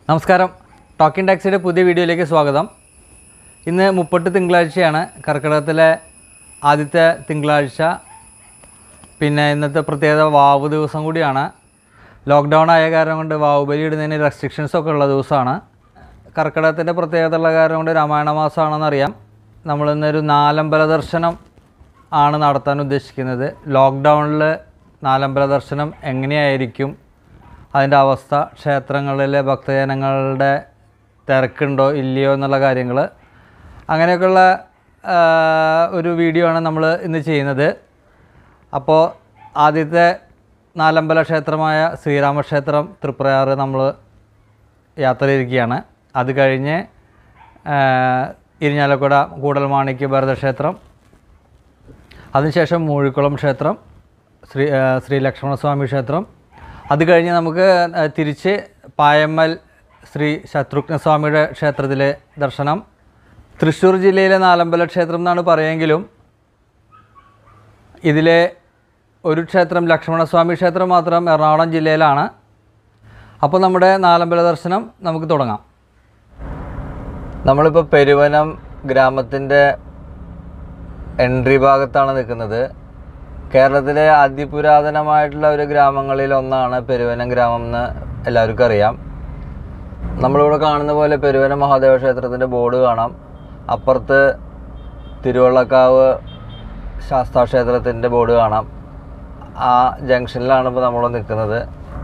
നമസ്കാരം ടോക്കിംഗ് ടാക്സിയുടെ പുതിയ വീഡിയോയിലേക്ക് സ്വാഗതം ഇന്ന് മുപ്പട്ട് തിങ്കളാഴ്ചയാണ് കർക്കിടകത്തിലെ ആദ്യത്തെ തിങ്കളാഴ്ച പിന്നെ ഇന്നത്തെ പ്രത്യേകത വാവ് ദിവസം കൂടിയാണ് ലോക്ക്ഡൗൺ ആയ കാരണം കൊണ്ട് വാവ് ബലി ഇടുന്നതിന് റെസ്ട്രിക്ഷൻസ് ഒക്കെ ഉള്ള ദിവസമാണ് കർക്കിടകത്തിൻ്റെ പ്രത്യേകത ഉള്ള കാരണം കൊണ്ട് രാമായണ മാസമാണെന്നറിയാം നമ്മളിന്നൊരു നാലമ്പല ദർശനം ആണ് നടത്താൻ ഉദ്ദേശിക്കുന്നത് ലോക്ക്ഡൗണിൽ നാലമ്പല ദർശനം എങ്ങനെയായിരിക്കും അതിൻ്റെ അവസ്ഥ ക്ഷേത്രങ്ങളിലെ ഭക്തജനങ്ങളുടെ തിരക്കുണ്ടോ ഇല്ലയോ എന്നുള്ള കാര്യങ്ങൾ അങ്ങനെയൊക്കെയുള്ള ആ, ഒരു വീഡിയോ ആണ് നമ്മൾ ഇന്ന് ചെയ്യുന്നത് അപ്പോൾ ആദ്യത്തെ നാലമ്പല ക്ഷേത്രമായ ശ്രീരാമക്ഷേത്രം തൃപ്രയാറ് നമ്മൾ യാത്രയിരിക്കുകയാണ് അത് കഴിഞ്ഞ് ആ, ഇരിഞ്ഞാലക്കുട കൂടൽമാണിക്യ ഭരതക്ഷേത്രം അതിനുശേഷം മൂഴിക്കുളം ക്ഷേത്രം ശ്രീ ആ, ശ്രീ ലക്ഷ്മണസ്വാമി ക്ഷേത്രം അത് കഴിഞ്ഞ് നമുക്ക് ആ, തിരിച്ച് പായമ്മൽ ശ്രീ ശത്രുഘ്നസ്വാമിയുടെ ക്ഷേത്രത്തിലെ ദർശനം തൃശ്ശൂർ ജില്ലയിലെ നാലമ്പല ക്ഷേത്രം എന്നാണ് പറയുമെങ്കിലും ഇതിലെ ഒരു ക്ഷേത്രം ലക്ഷ്മണസ്വാമി ക്ഷേത്രം മാത്രം എറണാകുളം ജില്ലയിലാണ് അപ്പോൾ നമ്മുടെ നാലമ്പല ദർശനം നമുക്ക് തുടങ്ങാം നമ്മളിപ്പോൾ പെരുവനം ഗ്രാമത്തിൻ്റെ എൻട്രി ഭാഗത്താണ് നിൽക്കുന്നത് കേരളത്തിലെ അതിപുരാതനമായിട്ടുള്ള ഒരു ഗ്രാമങ്ങളിൽ ഒന്നാണ് പെരുവനം ഗ്രാമം എന്ന് എല്ലാവർക്കും അറിയാം നമ്മളിവിടെ കാണുന്ന പോലെ പെരുവനം മഹാദേവ ക്ഷേത്രത്തിൻ്റെ ബോർഡ് കാണാം അപ്പുറത്ത് തിരുവള്ളക്കാവ് ശാസ്താ ക്ഷേത്രത്തിൻ്റെ ബോർഡ് കാണാം ആ ജംഗ്ഷനിലാണ് ഇപ്പോൾ നമ്മൾ നിൽക്കുന്നത്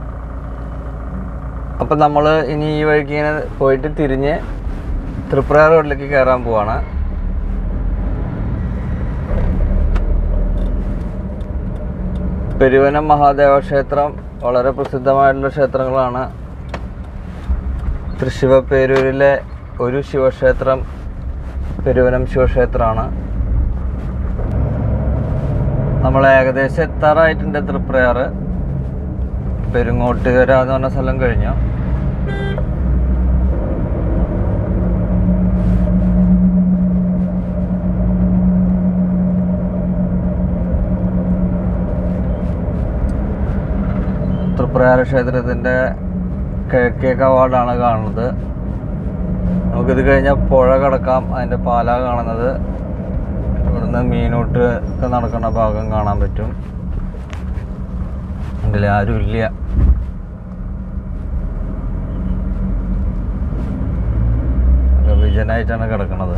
അപ്പം നമ്മൾ ഇനി ഈ വഴിക്ക് ഇങ്ങനെ പോയിട്ട് തിരിഞ്ഞ് തൃപ്ര റോഡിലേക്ക് കയറാൻ പോവാണ് പെരുവനം മഹാദേവ ക്ഷേത്രം വളരെ പ്രസിദ്ധമായിട്ടുള്ള ക്ഷേത്രങ്ങളാണ് തൃശ്ശിവ പേരൂരിലെ ഒരു ശിവക്ഷേത്രം പെരുവനം ശിവക്ഷേത്രമാണ് നമ്മൾ ഏകദേശം എത്താറായിട്ടുണ്ട് തൃപ്രയാറ് പെരുങ്ങോട്ടുകര എന്ന് പറഞ്ഞ സ്ഥലം കഴിഞ്ഞു തൃപ്രയാര ക്ഷേത്രത്തിൻ്റെ കിഴക്കേ കവാടാണ് കാണുന്നത് നമുക്കിത് കഴിഞ്ഞാൽ പുഴ കടക്കാം അതിൻ്റെ പാല കാണുന്നത് ഇവിടുന്ന് മീനൂട്ട് ഒക്കെ നടക്കുന്ന ഭാഗം കാണാൻ പറ്റും ഇതിൽ ആരും ഇല്ല ഒക്കെ വിജനായിട്ടാണ് കിടക്കുന്നത്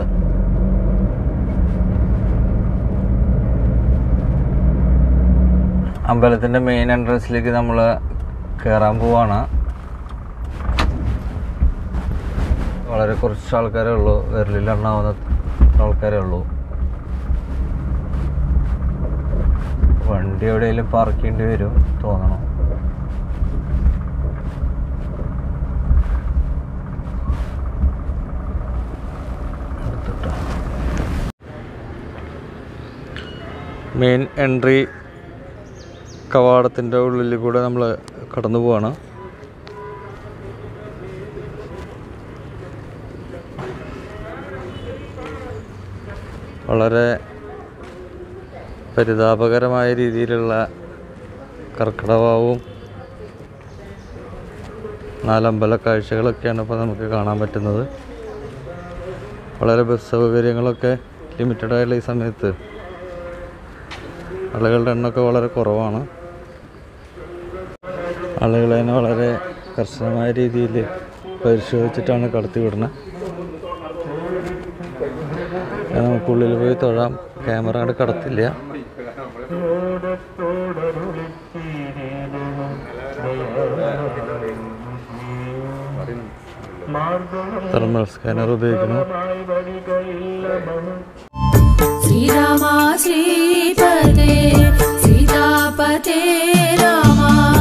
അമ്പലത്തിൻ്റെ മെയിൻ എൻട്രൻസിലേക്ക് നമ്മൾ കയറാൻ പോവാണ് വളരെ കുറച്ച് ആൾക്കാരേ ഉള്ളൂ വിരലിലെണ്ണാവുന്ന ആൾക്കാരേ ഉള്ളൂ വണ്ടി എവിടെയെങ്കിലും പാർക്ക് ചെയ്യേണ്ടി വരും തോന്നണം മെയിൻ എൻട്രി കവാടത്തിൻ്റെ ഉള്ളിൽ കൂടെ നമ്മൾ കടന്നു പോവാണ് വളരെ പരിതാപകരമായ രീതിയിലുള്ള കർക്കിടകവും നാലമ്പല കാഴ്ചകളൊക്കെയാണ് ഇപ്പോൾ നമുക്ക് കാണാൻ പറ്റുന്നത് വളരെ ബസ് സൗകര്യങ്ങളൊക്കെ ലിമിറ്റഡ് ആയുള്ള ഈ സമയത്ത് ആളുകളുടെ എണ്ണമൊക്കെ വളരെ കുറവാണ് ആളുകളെ തന്നെ വളരെ കർശനമായ രീതിയിൽ പരിശോധിച്ചിട്ടാണ് കടത്തി വിടുന്നത് നമുക്കുള്ളിൽ പോയി തൊഴാം ക്യാമറ അങ്ങോട്ട് കടത്തില്ല തെർമൽ സ്കാനർ ഉപയോഗിക്കുന്നു ശ്രീരാമാ ശ്രീപദേ സീതാപതേ രാമ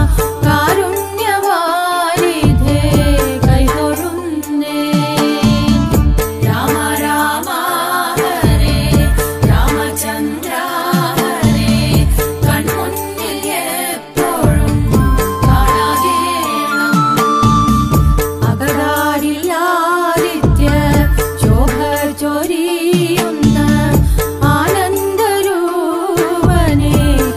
കാരുണ്യവാരിധേ കൈതൊഴുന്നേ രാമ രാമ ഹരേ രാമചന്ദ്ര ഹരേ കൺമുന്നിൽ എപ്പോഴും കാണാതേണം അകതാരില്ലാദിത്യ ശോഭ ചൊരിയുന്ന ആനന്ദരൂപനേ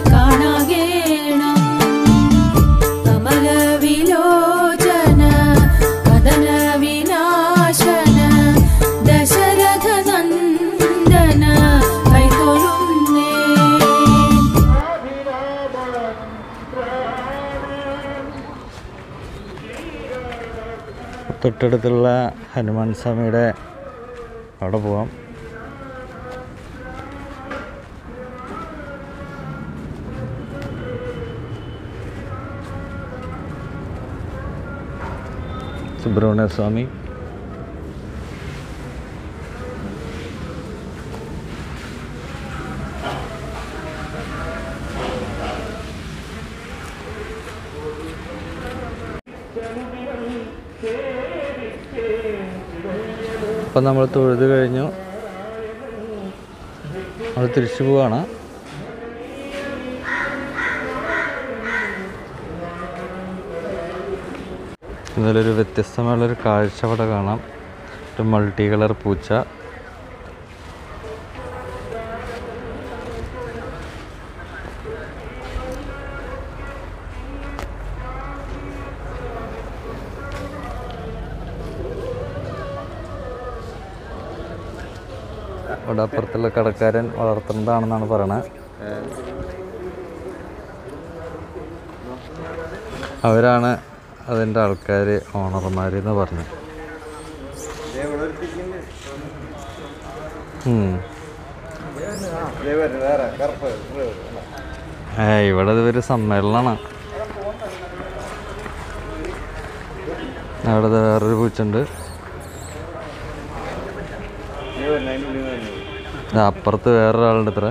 തൊട്ടടുത്തുള്ള ഹനുമാൻ സ്വാമിയുടെ അവിടെ പോവാം സുബ്രഹ്മണ്യ സ്വാമി അപ്പം നമ്മൾ തൊഴുത് കഴിഞ്ഞു നമ്മൾ തിരിച്ചു പോവാണ് ഇതിലൊരു വ്യത്യസ്തമായുള്ളൊരു കാഴ്ച അവിടെ കാണാം ഒരു മൾട്ടി കളർ പൂച്ച ഇവിടെ അപ്പുറത്തുള്ള കടക്കാരൻ വളർത്തുന്നതാണെന്നാണ് പറയണത് അവരാണ് അതിൻ്റെ ആൾക്കാർ ഓണർമാർ എന്ന് പറഞ്ഞു ഉം. ഏ ഇവിടെ ഇതൊരു സമ്മേളനമാണ് അവിടെ ദേ വേറൊരു പൂച്ചുണ്ട് ദാ അപ്പുറത്ത് വേറൊരാളുണ്ട് ഇത്ര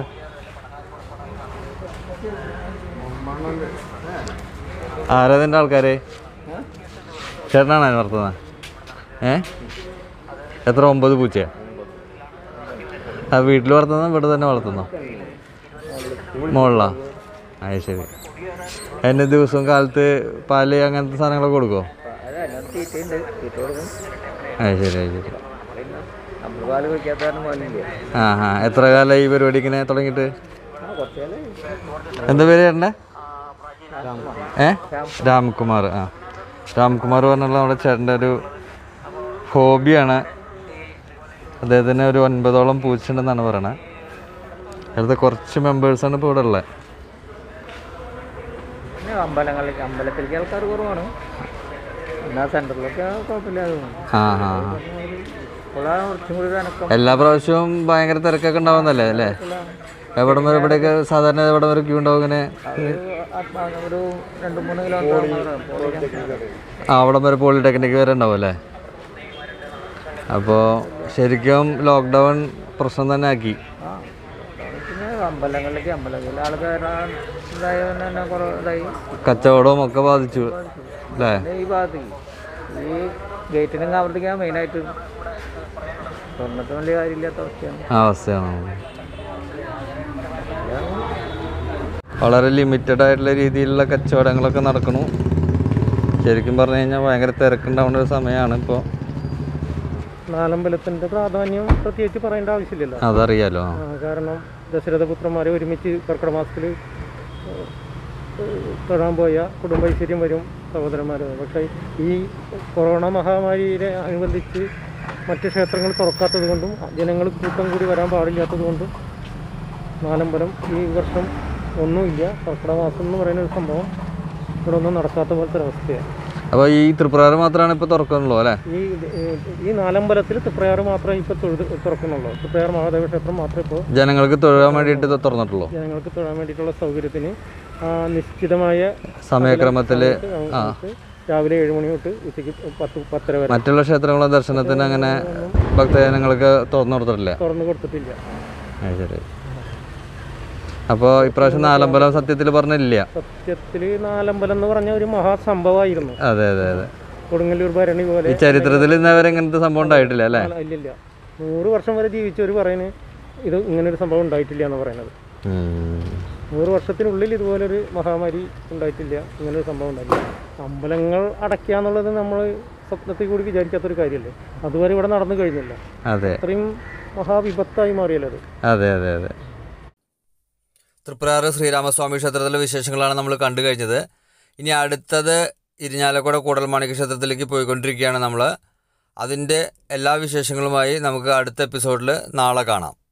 ആരാ ഇതിൻ്റെ ആൾക്കാരെ ചേട്ടനാണ് അതിന് വളർത്തുന്നത് ഏ എത്ര ഒമ്പത് പൂച്ചയാ ആ വീട്ടിൽ വളർത്തുന്നോ ഇവിടെ തന്നെ വളർത്തുന്നോ മുകളിലാ അത് ശരി അതിന് ദിവസവും കാലത്ത് പാല് അങ്ങനത്തെ സാധനങ്ങളൊക്കെ കൊടുക്കുമോ അത് ശരി അത് ശരി നമ്മൾ പാല് കുടിക്കാത്ത കാരണം പാലില്ല ആ ആ എത്ര കാലമായി ഈ പരിപാടി ഇങ്ങനെ തുടങ്ങിയിട്ട് എന്താ പേര് ചേട്ടൻ്റെ ഏ രാംകുമാർ ആ രാംകുമാർ പറഞ്ഞുള്ള നമ്മുടെ ചേട്ടൻ്റെ ഒരു ഹോബിയാണ് അദ്ദേഹത്തിന് ഒരു ഒൻപതോളം പൂച്ചയുണ്ടെന്നാണ് പറയണത് അടുത്ത കുറച്ച് മെമ്പേഴ്സാണ് ഇപ്പോൾ ഇവിടെ ഉള്ളത് പിന്നെ അമ്പലങ്ങളിൽ അമ്പലത്തിലേക്ക് ആൾക്കാർ കുറവാണ് എന്നാൽ സെൻറ്ററിലൊക്കെ കുഴപ്പമില്ലാതെ തോന്നുന്നു ആ ആ ആ. ഇപ്പോഴാണ് കുറച്ചും കൂടി ഒരു അനക്കം എല്ലാ പ്രാവശ്യവും ഭയങ്കര തിരക്കൊക്കെ ഉണ്ടാവുന്നല്ലേ അല്ലേ എവിടം വരെ ഇവിടെയൊക്കെ സാധാരണ എവിടം വരെ ക്യൂ ഉണ്ടാവും ഇങ്ങനെ ഒരു ആത്മാ- ഒരു രണ്ട് മൂന്ന് കിലോമീറ്റർ ആ അവിടം വരെ പോളിടെക്നിക്ക് വരെ ഉണ്ടാവും അല്ലേ അപ്പോൾ ശരിക്കും ലോക്ക്ഡൗൺ പ്രശ്നം തന്നെ ആക്കി ആ പിന്നെ അമ്പലങ്ങളിലേക്ക് അമ്പലങ്ങളിൽ ആൾക്കാർ ഇതായ തന്നെ കുറേ ഇതായി കച്ചവടവും ഒക്കെ ബാധിച്ചു അല്ലേ പിന്നെ ഈ ഭാഗത്തേക്ക് ഈ ഗേറ്റിനും കാവറത്തേക്കാണ് മെയിനായിട്ട് സ്വർണ്ണത്തിന് വലിയ കാര്യമില്ലാത്ത അവസ്ഥയാണ് ആ അവസ്ഥയാണ് വളരെ ലിമിറ്റഡ് ആയിട്ടുള്ള രീതിയിലുള്ള കച്ചവടങ്ങളൊക്കെ നടക്കണു ശരിക്കും പറഞ്ഞു കഴിഞ്ഞാൽ ഭയങ്കര തിരക്കുണ്ടാവുന്ന ഒരു സമയമാണ് ഇപ്പോൾ നാലമ്പലത്തിൻ്റെ പ്രാധാന്യം പ്രത്യേകിച്ച് പറയേണ്ട ആവശ്യമില്ലല്ലോ അതറിയാലോ ആ. ആ, കാരണം ദശരഥപുത്രന്മാരെ ഒരുമിച്ച് കർക്കിടക മാസത്തിൽ തൊഴാൻ പോയ കുടുംബൈശ്വര്യം വരും സഹോദരന്മാർ പക്ഷേ ഈ കൊറോണ മഹാമാരിയെ അനുബന്ധിച്ച് മറ്റ് ക്ഷേത്രങ്ങൾ തുറക്കാത്തത് കൊണ്ടും ജനങ്ങൾ കൂട്ടം കൂടി വരാൻ പാടില്ലാത്തത് കൊണ്ടും നാലമ്പലം ഈ വർഷം ഒന്നുമില്ല കർക്കിടക മാസം എന്ന് പറയുന്ന ഒരു സംഭവം ഇവിടെ ഒന്നും നടക്കാത്ത പോലത്തെ ഒരവസ്ഥയാണ് അപ്പോൾ ഈ ത്രിപുരാറ് മാത്രമാണ് ഇപ്പോൾ തുറക്കുന്നുള്ളൂ അല്ലേ ഈ ഈ- ഈ നാലമ്പലത്തിൽ തൃപ്രയാറ് മാത്രമേ ഇപ്പോൾ തൊഴുത് തുറക്കുന്നുള്ളൂ തൃപ്രയാർ മഹാദേവ ക്ഷേത്രം മാത്രമേ ഇപ്പോൾ ജനങ്ങൾക്ക് തൊഴാൻ വേണ്ടിയിട്ട് ഇത് തുറന്നിട്ടുള്ളൂ ജനങ്ങൾക്ക് തൊഴാൻ വേണ്ടിയിട്ടുള്ള സൗകര്യത്തിന് ആ, നിശ്ചിതമായ സമയക്രമത്തിൽ ആ നമുക്ക് രാവിലെ ഏഴ് മണി തൊട്ട് ഉച്ചയ്ക്ക് പത്ത് പത്തര വരെ മറ്റുള്ള ക്ഷേത്രങ്ങളെ ദർശനത്തിന് അങ്ങനെ ഭക്തജനങ്ങൾക്ക് തുറന്നു കൊടുത്തിട്ടില്ല തുറന്നു കൊടുത്തിട്ടില്ല അത് ശരി അപ്പോൾ ഇപ്രാവശ്യം നാലമ്പലം സത്യത്തിൽ പറഞ്ഞില്ല സത്യത്തിൽ നാലമ്പലം എന്ന് പറഞ്ഞ ഒരു മഹാസംഭവമായിരുന്നു അതെ അതെ അതെ കൊടുങ്ങല്ലൂർ ഭരണി പോലെ ഈ ചരിത്രത്തിൽ ഇന്നവരെ ഇങ്ങനത്തെ സംഭവം ഉണ്ടായിട്ടില്ല അല്ലേ നാല- ഇല്ലില്ല നൂറ് വർഷം വരെ ജീവിച്ചവർ പറയുന്നത് ഇത് ഇങ്ങനൊരു സംഭവം ഉണ്ടായിട്ടില്ല എന്ന് പറയുന്നത് ഉം. നൂറ് വർഷത്തിനുള്ളിൽ ഇതുപോലൊരു മഹാമാരി ഉണ്ടായിട്ടില്ല ഇങ്ങനൊരു സംഭവം ഉണ്ടായില്ല അമ്പലങ്ങൾ അടയ്ക്കുക എന്നുള്ളത് നമ്മൾ സ്വപ്നത്തിൽ കൂടി വിചാരിക്കാത്തൊരു കാര്യമല്ലേ അതുവരെ ഇവിടെ നടന്നു കഴിഞ്ഞില്ല അതെ അത്രയും മഹാവിപത്തായി മാറിയല്ലോ അത് അതെ അതെ അതെ തൃപ്രാറ് ശ്രീരാമസ്വാമി ക്ഷേത്രത്തിലെ വിശേഷങ്ങളാണ് നമ്മൾ കണ്ടു കഴിഞ്ഞത് ഇനി അടുത്തത് ഇരിഞ്ഞാലക്കുട കൂടൽമാണിക്യ ക്ഷേത്രത്തിലേക്ക് പോയിക്കൊണ്ടിരിക്കുകയാണ് നമ്മൾ അതിൻ്റെ എല്ലാ വിശേഷങ്ങളുമായി നമുക്ക് അടുത്ത എപ്പിസോഡിൽ നാളെ കാണാം